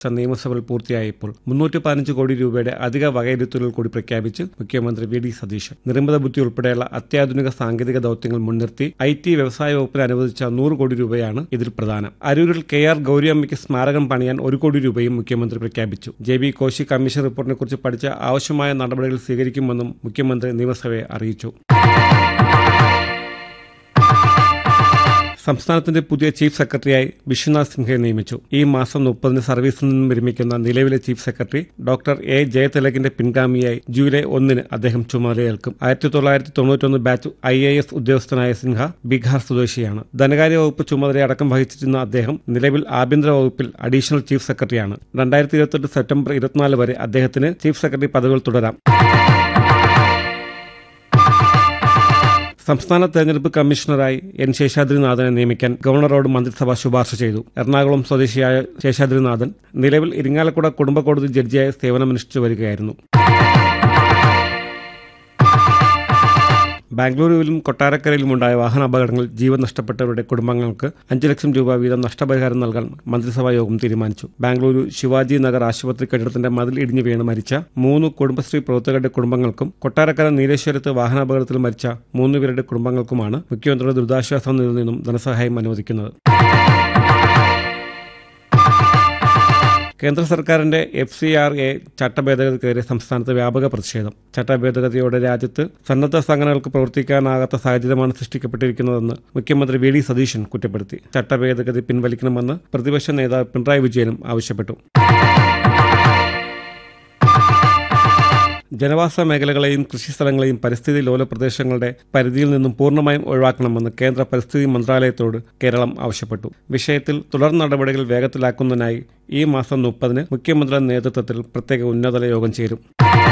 നിയമസഭയിൽ പൂർത്തിയായപ്പോൾ മുന്നൂറ്റി പതിനഞ്ച് കോടി രൂപയുടെ അധിക വകയിരുത്തലുകൾ കൂടി പ്രഖ്യാപിച്ച് മുഖ്യമന്ത്രി വി ഡി സതീശൻ നിർമ്മിത ബുദ്ധി ഉൾപ്പെടെയുള്ള അത്യാധുനിക സാങ്കേതിക ദൌത്യങ്ങൾ മുൻനിർത്തി ഐ ടി വ്യവസായ വകുപ്പിന് അനുവദിച്ച നൂറ് കോടി രൂപയാണ് ഇതിൽ പ്രധാനം അരൂരിൽ കെ ആർ ഗൗരിയമ്മയ്ക്ക് സ്മാരകം പണിയാൻ ഒരു കോടി രൂപയും മുഖ്യമന്ത്രി പ്രഖ്യാപിച്ചു ജെ ബി കോശി കമ്മീഷൻ റിപ്പോർട്ടിനെ കുറിച്ച് പഠിച്ച ആവശ്യമായ നടപടികൾ സ്വീകരിക്കുമെന്നും മുഖ്യമന്ത്രി നിയമസഭയെ അറിയിച്ചു സംസ്ഥാനത്തിന്റെ പുതിയ ചീഫ് സെക്രട്ടറിയായി വിശ്വനാഥ് സിൻഹയെ നിയമിച്ചു ഈ മാസം മുപ്പതിന് സർവീസിൽ നിന്നും വിരമിക്കുന്ന നിലവിലെ ചീഫ് സെക്രട്ടറി ഡോക്ടർ എ ജയതിലകിന്റെ പിൻഗാമിയായി ജൂലൈ ഒന്നിന് അദ്ദേഹം ചുമതലയേൽക്കും ആയിരത്തി തൊള്ളായിരത്തി തൊണ്ണൂറ്റൊന്ന് ബാച്ച് ഐ എ എസ് ഉദ്യോഗസ്ഥനായ സിൻഹ ബീഹാർ സ്വദേശിയാണ് ധനകാര്യ വകുപ്പ് ചുമതലയടക്കം വഹിച്ചിരുന്ന അദ്ദേഹം നിലവിൽ ആഭ്യന്തര വകുപ്പിൽ അഡീഷണൽ ചീഫ് സെക്രട്ടറിയാണ് രണ്ടായിരത്തി ഇരുപത്തെട്ട് സെപ്റ്റംബർ ഇരുപത്തിനാല് വരെ അദ്ദേഹത്തിന് ചീഫ് സെക്രട്ടറി പദവികൾ തുടരാം സംസ്ഥാന തെരഞ്ഞെടുപ്പ് കമ്മീഷണറായി എൻ ശേഷാദ്രിനാഥനെ നിയമിക്കാൻ ഗവർണറോട് മന്ത്രിസഭ ശുപാർശ ചെയ്തു എറണാകുളം സ്വദേശിയായ ശേഷാദ്രിനാഥൻ നിലവിൽ ഇരിങ്ങാലക്കുട കുടുംബ കോടതി ജഡ്ജിയായി സേവനമനുഷ്ഠിച്ചു വരികയായിരുന്നു ബാംഗ്ലൂരുവിലും കൊട്ടാരക്കരയിലും ഉണ്ടായ വാഹന അപകടങ്ങളിൽ ജീവൻ നഷ്ടപ്പെട്ടവരുടെ കുടുംബങ്ങൾക്ക് അഞ്ചു ലക്ഷം രൂപ വീതം നഷ്ടപരിഹാരം നൽകാൻ മന്ത്രിസഭാ യോഗം തീരുമാനിച്ചു ബാംഗ്ലൂരു ശിവാജി നഗർ ആശുപത്രി കെട്ടിടത്തിന്റെ മതിൽ ഇടിഞ്ഞു വീണ് മരിച്ച മൂന്ന് കുടുംബശ്രീ പ്രവർത്തകരുടെ കുടുംബങ്ങൾക്കും കൊട്ടാരക്കര നീലേശ്വരത്ത് വാഹനാപകടത്തിൽ മരിച്ച മൂന്നുപേരുടെ കുടുംബങ്ങൾക്കുമാണ് മുഖ്യമന്ത്രിയുടെ ദുരിതാശ്വാസ നിധിയിൽ നിന്നും ധനസഹായം അനുവദിക്കുന്നത് കേന്ദ്ര സർക്കാരിന്റെ എഫ് സി ആർ എ ചട്ടഭേദഗതിക്കെതിരെ സംസ്ഥാനത്ത് വ്യാപക പ്രതിഷേധം ചട്ടഭേദഗതിയോടെ രാജ്യത്ത് സന്നദ്ധ സംഘടനകൾക്ക് പ്രവർത്തിക്കാനാകാത്ത സാഹചര്യമാണ് സൃഷ്ടിക്കപ്പെട്ടിരിക്കുന്നതെന്ന് മുഖ്യമന്ത്രി വി ഡി സതീശൻ കുറ്റപ്പെടുത്തി ചട്ടഭേദഗതി പിൻവലിക്കണമെന്ന് പ്രതിപക്ഷ നേതാവ് പിണറായി വിജയനും ആവശ്യപ്പെട്ടു ജനവാസ മേഖലകളെയും കൃഷിസ്ഥലങ്ങളെയും പരിസ്ഥിതി ലോല പ്രദേശങ്ങളുടെ പരിധിയിൽ നിന്നും പൂർണ്ണമായും ഒഴിവാക്കണമെന്ന് കേന്ദ്ര പരിസ്ഥിതി മന്ത്രാലയത്തോട് കേരളം ആവശ്യപ്പെട്ടു വിഷയത്തിൽ തുടർ നടപടികൾ വേഗത്തിലാക്കുന്നതിനായി ഈ മാസം മുപ്പതിന് മുഖ്യമന്ത്രിയുടെ നേതൃത്വത്തിൽ പ്രത്യേക ഉന്നതതല യോഗം ചേരും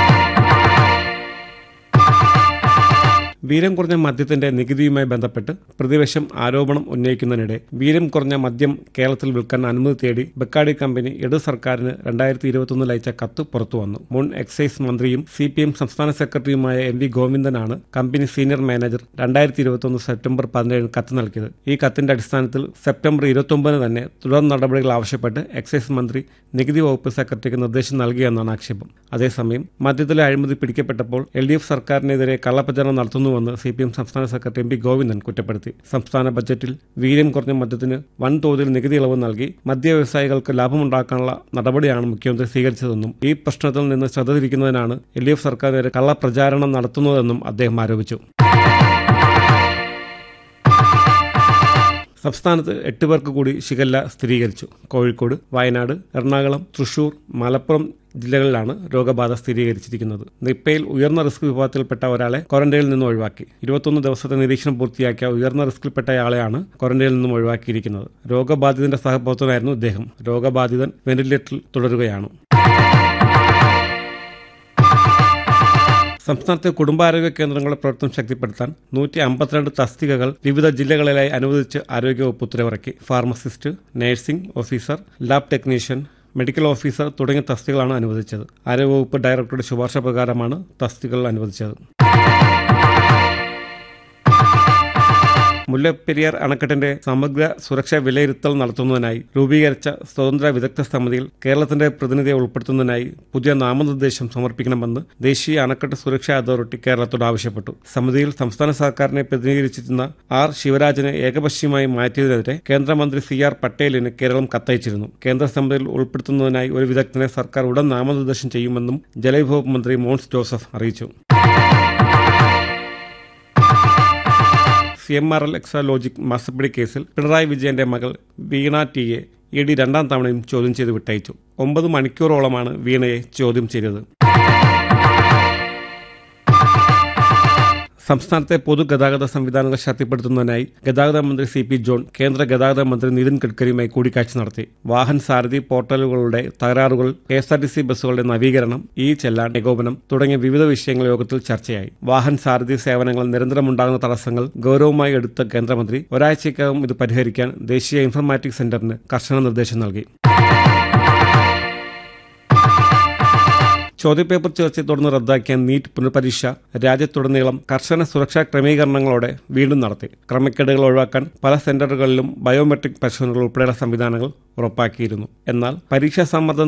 വീര്യം കുറഞ്ഞ മദ്യത്തിന്റെ നികുതിയുമായി ബന്ധപ്പെട്ട് പ്രതിപക്ഷം ആരോപണം ഉന്നയിക്കുന്നതിനിടെ വീര്യം കുറഞ്ഞ മദ്യം കേരളത്തിൽ വിൽക്കാൻ അനുമതി തേടി ബക്കാടി കമ്പനി ഇടത് സർക്കാരിന് രണ്ടായിരത്തി ഇരുപത്തൊന്നിൽ അയച്ച കത്ത് പുറത്തുവന്നു മുൻ എക്സൈസ് മന്ത്രിയും സി പി എം സംസ്ഥാന സെക്രട്ടറിയുമായ എം വി ഗോവിന്ദനാണ് കമ്പനി സീനിയർ മാനേജർ രണ്ടായിരത്തി ഇരുപത്തൊന്ന് സെപ്റ്റംബർ പതിനേഴിന് കത്ത് നൽകിയത് ഈ കത്തിന്റെ അടിസ്ഥാനത്തിൽ സെപ്റ്റംബർ ഇരുപത്തൊമ്പതിന് തന്നെ തുടർ നടപടികൾ ആവശ്യപ്പെട്ട് എക്സൈസ് മന്ത്രി നികുതി വകുപ്പ് സെക്രട്ടറിക്ക് നിർദ്ദേശം നൽകിയെന്നാണ് ആക്ഷേപം അതേസമയം മദ്യത്തിലെ അഴിമതി പിടിക്കപ്പെട്ടപ്പോൾ എൽ ഡി എഫ് സർക്കാരിനെതിരെ കള്ളപ്രചാരണം നടത്തുന്നുവെന്ന് സി പി എം സംസ്ഥാന സെക്രട്ടറി എം പി ഗോവിന്ദൻ കുറ്റപ്പെടുത്തി സംസ്ഥാന ബജറ്റിൽ വീര്യം കുറഞ്ഞ മദ്യത്തിന് വൻതോതിൽ നികുതി ഇളവ് നൽകി മദ്യ വ്യവസായികൾക്ക് ലാഭമുണ്ടാക്കാനുള്ള നടപടിയാണ് മുഖ്യമന്ത്രി സ്വീകരിച്ചതെന്നും ഈ പ്രശ്നത്തിൽ നിന്ന് ശ്രദ്ധ തിരിക്കുന്നതിനാണ് എൽ ഡി എഫ് സർക്കാരിനെതിരെ കള്ളപ്രചാരണം നടത്തുന്നതെന്നും അദ്ദേഹം ആരോപിച്ചു സംസ്ഥാനത്ത് എട്ട് പേർക്ക് കൂടി ഷിഗല്ല സ്ഥിരീകരിച്ചു കോഴിക്കോട് വയനാട് എറണാകുളം തൃശൂർ മലപ്പുറം ജില്ലകളിലാണ് രോഗബാധ സ്ഥിരീകരിച്ചിരിക്കുന്നത് നിപ്പയിൽ ഉയർന്ന റിസ്ക് വിഭാഗത്തിൽപ്പെട്ട ഒരാളെ ക്വാറന്റൈനിൽ നിന്ന് ഒഴിവാക്കി ഇരുപത്തൊന്ന് ദിവസത്തെ നിരീക്ഷണം പൂർത്തിയാക്കിയ ഉയർന്ന റിസ്കിൽപ്പെട്ടയാളെയാണ് ക്വാറന്റൈനിൽ നിന്നും ഒഴിവാക്കിയിരിക്കുന്നത് രോഗബാധിതന്റെ സഹപ്രവർത്തനായിരുന്നു ഇദ്ദേഹം രോഗബാധിതൻ വെന്റിലേറ്ററിൽ തുടരുകയാണ് സംസ്ഥാനത്തെ കുടുംബാരോഗ്യ കേന്ദ്രങ്ങളുടെ പ്രവർത്തനം ശക്തിപ്പെടുത്താൻ നൂറ്റി അമ്പത്തിരണ്ട് തസ്തികകൾ വിവിധ ജില്ലകളിലായി അനുവദിച്ച് ആരോഗ്യവകുപ്പ് ഉത്തരവിറക്കി pharmacist nursing officer lab technician medical officer തുടങ്ങിയ തസ്തികകളാണ് അനുവദിച്ചത് ആരോഗ്യവകുപ്പ് ഡയറക്ടറുടെ ശുപാർശ പ്രകാരമാണ് തസ്തികകൾ അനുവദിച്ചത് മുല്ലപ്പെരിയാർ അണക്കെട്ടിന്റെ സമഗ്ര സുരക്ഷാ വിലയിരുത്തൽ നടത്തുന്നതിനായി രൂപീകരിച്ച സ്വതന്ത്ര വിദഗ്ധ സമിതിയിൽ കേരളത്തിന്റെ പ്രതിനിധിയെ ഉൾപ്പെടുത്തുന്നതിനായി പുതിയ നാമനിർദ്ദേശം സമർപ്പിക്കണമെന്ന് ദേശീയ അണക്കെട്ട് സുരക്ഷാ അതോറിറ്റി കേരളത്തോട് ആവശ്യപ്പെട്ടു സമിതിയിൽ സംസ്ഥാന സർക്കാരിനെ പ്രതിനിധീകരിച്ചിരുന്ന ആർ ശിവരാജനെ ഏകപക്ഷീയമായി മാറ്റിയതിനെതിരെ കേന്ദ്രമന്ത്രി സി ആർ പട്ടേലിന് കേരളം കത്തയച്ചിരുന്നു കേന്ദ്ര സമിതിയിൽ ഉൾപ്പെടുത്തുന്നതിനായി ഒരു വിദഗ്ധനെ സർക്കാർ ഉടൻ നാമനിർദ്ദേശം ചെയ്യുമെന്നും ജലവിഭവ മന്ത്രി മോൻസ് ജോസഫ് അറിയിച്ചു C M R L Exalogic മാസപ്പിടി കേസിൽ പിണറായി വിജയന്റെ മകൾ Veena T A E D രണ്ടാം തവണയും ചോദ്യം ചെയ്ത് വിട്ടയച്ചു ഒമ്പത് മണിക്കൂറോളമാണ് വീണയെ ചോദ്യം ചെയ്തത് സംസ്ഥാനത്തെ പൊതുഗതാഗത സംവിധാനങ്ങൾ ശക്തിപ്പെടുത്തുന്നതിനായി ഗതാഗത മന്ത്രി സി പി ജോൺ കേന്ദ്ര ഗതാഗത മന്ത്രി നിതിൻ ഗഡ്കരിയുമായി കൂടിക്കാഴ്ച നടത്തി വാഹൻ സാരഥി പോർട്ടലുകളുടെ തകരാറുകൾ K S R T C ബസ്സുകളുടെ നവീകരണം ഈ ചെല്ലാൻ ഏകോപനം തുടങ്ങിയ വിവിധ വിഷയങ്ങൾ യോഗത്തിൽ ചർച്ചയായി വാഹൻ സാരഥി സേവനങ്ങൾ നിരന്തരമുണ്ടാകുന്ന തടസ്സങ്ങൾ ഗൗരവമായി എടുത്ത കേന്ദ്രമന്ത്രി ഒരാഴ്ചയ്ക്കകം ഇത് പരിഹരിക്കാൻ ദേശീയ ഇൻഫർമാറ്റിക്സ് സെന്ററിന് കർശന നിർദ്ദേശം നൽകി ചോദ്യപേപ്പർ ചോർച്ചയെ തുടർന്ന് റദ്ദാക്കിയ നീറ്റ് പുനഃപരീക്ഷ രാജ്യത്തുടനീളം കർശന സുരക്ഷാ ക്രമീകരണങ്ങളോടെ വീണ്ടും നടത്തി ക്രമക്കേടുകൾ ഒഴിവാക്കാൻ പല സെന്ററുകളിലും ബയോമെട്രിക് പരിശോധനകൾ ഉൾപ്പെടെയുള്ള സംവിധാനങ്ങൾ ഉറപ്പാക്കിയിരുന്നു എന്നാൽ പരീക്ഷാ സമ്മർദ്ദം